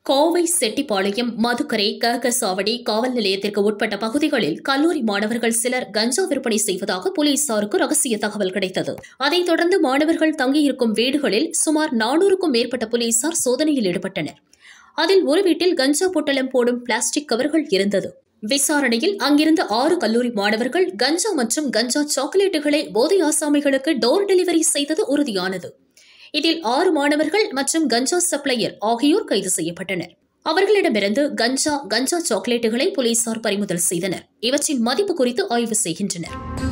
கோவை செட்டிப்பாளையம் மதுக்கரை ககசாவடி காவல் நிலையத்திற்கு உட்பட்ட பகுதிகளில் கல்லூரி மாணவர்கள் சிலர் கஞ்சா விற்பனை செய்வதாக போலீசாருக்கு ரகசிய தகவல் கிடைத்தது அதைத் தொடர்ந்து மாணவர்கள் தங்கியிருக்கும் வீடுகளில் சுமார் நானூறுக்கும் மேற்பட்ட போலீசார் சோதனையில் ஈடுபட்டனர் அதில் ஒரு வீட்டில் கஞ்சா பொட்டலம் போடும் பிளாஸ்டிக் கவர்கள் இருந்தது விசாரணையில் அங்கிருந்த ஆறு கல்லூரி மாணவர்கள் கஞ்சா மற்றும் கஞ்சா சாக்லேட்டுகளை போதை ஆசாமிகளுக்கு டோர் டெலிவரி செய்தது உறுதியானது இதில் ஆறு மாணவர்கள் மற்றும் கஞ்சா சப்ளையர் ஆகியோர் கைது செய்யப்பட்டனர் அவர்களிடமிருந்து கஞ்சா கஞ்சா சாக்லேட்டுகளை போலீசார் பறிமுதல் செய்தனர் இவற்றின் மதிப்பு குறித்து ஆய்வு செய்கின்றனர்